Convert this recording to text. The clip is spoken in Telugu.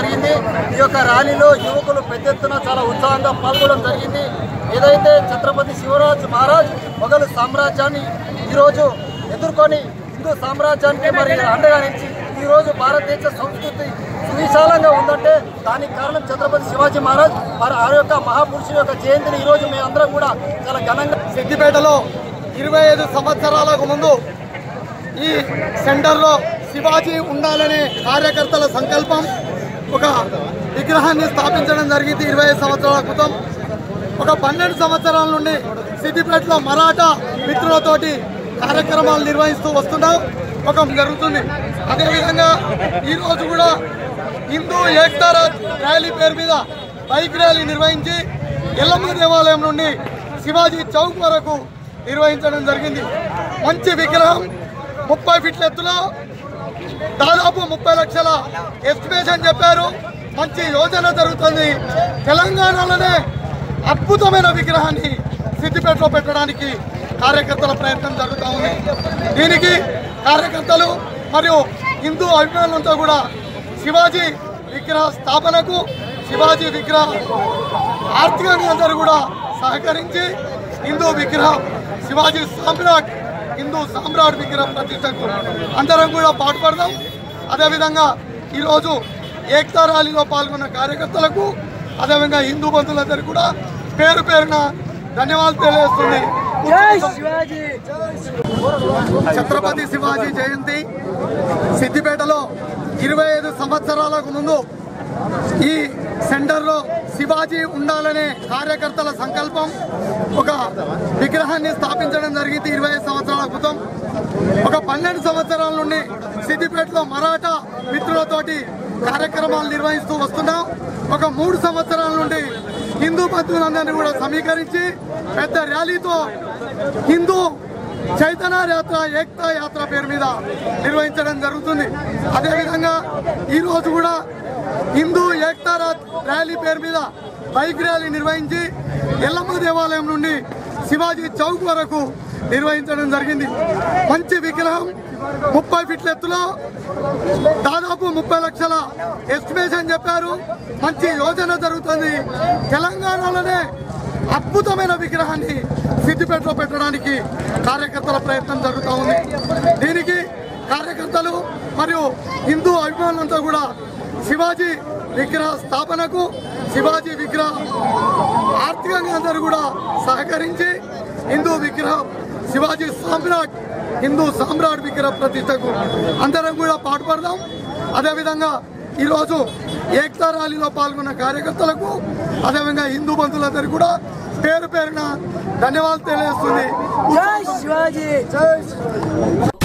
జరిగింది ఈ యొక్క ర్యాలీలో యువకులు పెద్ద ఎత్తున చాలా ఉత్సాహంగా పాల్గొనడం జరిగింది ఏదైతే ఛత్రపతి శివరాజ్ మహారాజ్ మొఘలు సామ్రాజ్యాన్ని ఈరోజు ఎదుర్కొని హిందూ సామ్రాజ్యానికి మరి అండగా నిలిచి ఈరోజు భారతదేశ సంస్కృతి సువిశాలంగా ఉందంటే దానికి కారణం ఛత్రపతి శివాజీ మహారాజ్ మరి ఆ యొక్క మహాపురుషుని యొక్క జయంతిని ఈరోజు మేమందరం కూడా చాలా ఘనంగా సిద్దిపేటలో ఇరవై ఐదు సంవత్సరాలకు ముందు ఈ సెంటర్లో శివాజీ ఉండాలనే కార్యకర్తల సంకల్పం ఒక విగ్రహాన్ని స్థాపించడం జరిగింది ఇరవై ఐదు సంవత్సరాల క్రితం ఒక పన్నెండు సంవత్సరాల నుండి సిద్దిపేటలో మరాఠా మిత్రులతోటి కార్యక్రమాలు నిర్వహిస్తూ వస్తున్నాం ఒక జరుగుతుంది అదేవిధంగా ఈరోజు కూడా హిందూ ఏక్తా రాజ్ ర్యాలీ పేరు మీద బైక్ ర్యాలీ నిర్వహించి ఎల్లమ్మ దేవాలయం నుండి శివాజీ చౌక్ వరకు నిర్వహించడం జరిగింది మంచి విగ్రహం ముప్పై ఫీట్ల ఎత్తులో దాదాపు ముప్పై లక్షల ఎస్టిమేషన్ చెప్పారు మంచి యోజన జరుగుతుంది తెలంగాణలోనే అద్భుతమైన విగ్రహాన్ని సిద్దిపేటలో పెట్టడానికి కార్యకర్తల ప్రయత్నం జరుగుతూ ఉంది దీనికి కార్యకర్తలు మరియు హిందూ అభిమానులంతా కూడా శివాజీ విగ్రహ స్థాపనకు శివాజీ విగ్రహ ఆర్థికంగా అందరూ కూడా సహకరించి హిందూ విగ్రహం శివాజీ సామ్రాట్ హిందూ సామ్రాట్ విగ్రహ ప్రతిష్టకు అందరం కూడా పాటుపడదాం అదేవిధంగా ఈరోజు ఏక్తా ర్యాలీలో పాల్గొన్న కార్యకర్తలకు అదేవిధంగా హిందూ బంధువులందరికీ కూడా పేరు పేరున ధన్యవాదాలు తెలియజేస్తుంది ఛత్రపతి శివాజీ జయంతి సిద్దిపేటలో ఇరవై ఐదు సంవత్సరాలకు ముందు ఈ సెంటర్లో శివాజీ ఉండాలనే కార్యకర్తల సంకల్పం ఒక విగ్రహాన్ని స్థాపించడం జరిగింది ఇరవై ఐదు సంవత్సరాల క్రితం ఒక పన్నెండు సంవత్సరాల నుండి సిద్దిపేటలో మరాఠా మిత్రులతోటి కార్యక్రమాలు నిర్వహిస్తూ వస్తున్నాం ఒక మూడు సంవత్సరాల నుండి హిందూ బంధువులందరినీ కూడా సమీకరించి పెద్ద ర్యాలీతో హిందూ చైతన్య యాత్ర ఏక్తా యాత్ర పేరు మీద నిర్వహించడం జరుగుతుంది అదేవిధంగా ఈ రోజు కూడా హిందూ ఏక్తా రాత్ ర్యాలీ పేరు మీద బైక్ ర్యాలీ నిర్వహించి ఎల్లమ్మ దేవాలయం నుండి శివాజీ చౌక్ వరకు నిర్వహించడం జరిగింది మంచి విగ్రహం ముప్పై ఫీట్ల ఎత్తులో దాదాపు ముప్పై లక్షల ఎస్టిమేషన్ చెప్పారు మంచి యోజన జరుగుతుంది తెలంగాణలోనే అద్భుతమైన విగ్రహాన్ని సిద్దిపేటలో పెట్టడానికి కార్యకర్తల ప్రయత్నం జరుగుతూ ఉంది దీనికి కార్యకర్తలు మరియు హిందూ అభిమానులంతా కూడా శివాజీ విగ్రహ స్థాపనకు శివాజీ విగ్రహ ఆర్థికంగా అందరూ కూడా సహకరించి హిందూ విగ్రహం శివాజీ సామ్రాట్ హిందూ సామ్రాట్ విగ్రహ ప్రతిష్టకు అందరం కూడా పాటుపడదాం అదేవిధంగా ఈరోజు ఏక్తా ర్యాలీలో పాల్గొన్న కార్యకర్తలకు అదేవిధంగా హిందూ బంధువులందరికీ కూడా పేరు పేరున ధన్యవాదాలు తెలియజేస్తుంది